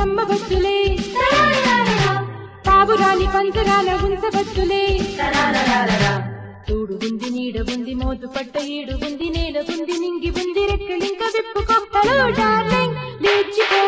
నమ్మవచ్చులే పావురాని పంజరాన ఉంచవచ్చులే తోడు ఉంది నీడ ఉంది మోతు పట్ట ఏడు ఉంది నేల ఉంది నింగి ఉంది రెక్కలింక విప్పుకో హలో డార్లింగ్ లేచిపో